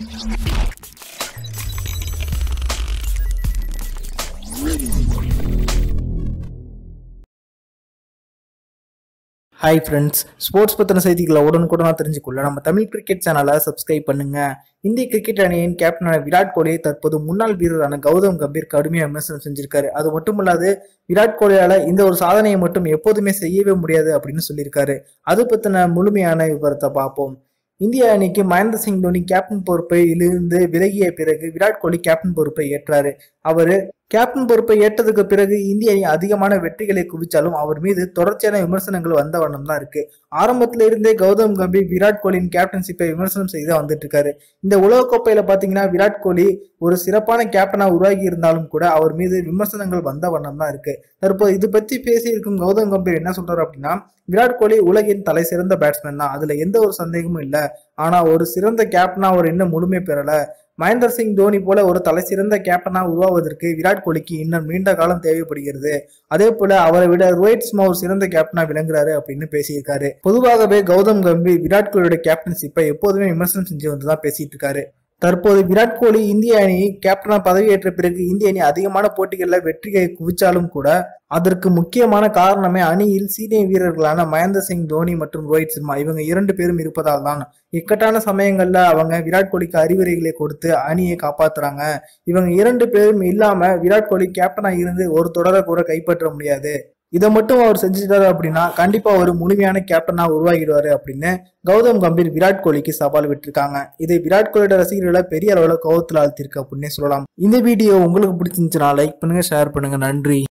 hi friends sports பற்றின செய்திகளை உடனுக்குடனா தெரிஞ்சுக்கொள்ள நம்ம தமிழ் கிரிக்கெட் சேனலை சப்ஸ்கிரைப் பண்ணுங்க இந்திய கிரிக்கெட் அணியின் கேப்டனான விராட் கோலியை தற்போது முன்னாள் வீரரான கௌதம் கம்பீர் கடுமையாக விமர்சனம் செஞ்சிருக்காரு அது மட்டும் இல்லாது விராட் கோலியால இந்த ஒரு சாதனையை மட்டும் எப்போதுமே செய்யவே முடியாது அப்படின்னு சொல்லியிருக்காரு அது பற்றின முழுமையான விவரத்தை பார்ப்போம் இந்திய அணிக்கு மகேந்திர சிங் தோனி கேப்டன் பொறுப்பை இருந்து விலகிய பிறகு விராட் கோலி கேப்டன் பொறுப்பை ஏற்றாரு அவரு கேப்டன் பொறுப்பை ஏற்றதுக்கு பிறகு இந்திய அணி அதிகமான வெற்றிகளை குவிச்சாலும் அவர் மீது தொடர்ச்சியான விமர்சனங்கள் வந்த வண்ணம் தான் இருக்கு ஆரம்பத்துல இருந்தே கௌதம் கம்பீர் விராட் கோலியின் கேப்டன்ஷிப்பை விமர்சனம் செய்து வந்துட்டு இருக்காரு இந்த உலகக்கோப்பையில பாத்தீங்கன்னா விராட் கோலி ஒரு சிறப்பான கேப்டனா உருவாகி இருந்தாலும் கூட அவர் மீது விமர்சனங்கள் வந்த வண்ணம் தான் இருக்கு தற்போது இது பத்தி பேசியிருக்கும் கௌதம் கம்பீர் என்ன சொல்றாரு அப்படின்னா விராட் கோலி உலகின் தலை சிறந்த பேட்ஸ்மேன் தான் அதுல எந்த ஒரு சந்தேகமும் இல்லை ஆனா ஒரு சிறந்த கேப்டனா அவர் இன்னும் முழுமை பெறல மகேந்திர சிங் தோனி போல ஒரு தலை சிறந்த கேப்டனா உருவாவதற்கு விராட் கோலிக்கு இன்னும் நீண்ட காலம் தேவைப்படுகிறது அதே போல அவரை விட ரோஹித் சர்மா ஒரு சிறந்த கேப்டனா விளங்குறாரு அப்படின்னு பேசியிருக்காரு பொதுவாகவே கௌதம் கம்பீர் விராட் கோலியோட கேப்டன்ஷிப்பை எப்போதுமே விமர்சனம் செஞ்சு வந்துதான் பேசிட்டு இருக்காரு தற்போது விராட் கோலி இந்திய அணி கேப்டனா பதவியேற்ற பிறகு இந்திய அணி அதிகமான போட்டிகளில் வெற்றியை குவிச்சாலும் கூட அதற்கு முக்கியமான காரணமே அணியில் சீனியர் வீரர்களான மகேந்திர சிங் தோனி மற்றும் ரோஹித் சர்மா இவங்க இரண்டு பேரும் இருப்பதால் தான் இக்கட்டான சமயங்கள்ல அவங்க விராட் கோலிக்கு அறிவுரைகளை கொடுத்து அணியை காப்பாத்துறாங்க இவங்க இரண்டு பேரும் இல்லாம விராட் கோலி கேப்டனா இருந்து ஒரு தொடரை கூட கைப்பற்ற முடியாது இதை மட்டும் அவர் செஞ்சுட்டாரு அப்படின்னா கண்டிப்பா ஒரு முழுமையான கேப்டனா உருவாகிடுவாரு அப்படின்னு கௌதம் கம்பீர் விராட் கோலிக்கு சவால் விட்டுருக்காங்க இதை விராட் கோலியோட ரசிகர்களை பெரிய அளவுல கோவத்தில் ஆழ்த்திருக்கு அப்படின்னே சொல்லலாம் இந்த வீடியோ உங்களுக்கு பிடிச்சிருந்துச்சுன்னா லைக் பண்ணுங்க ஷேர் பண்ணுங்க நன்றி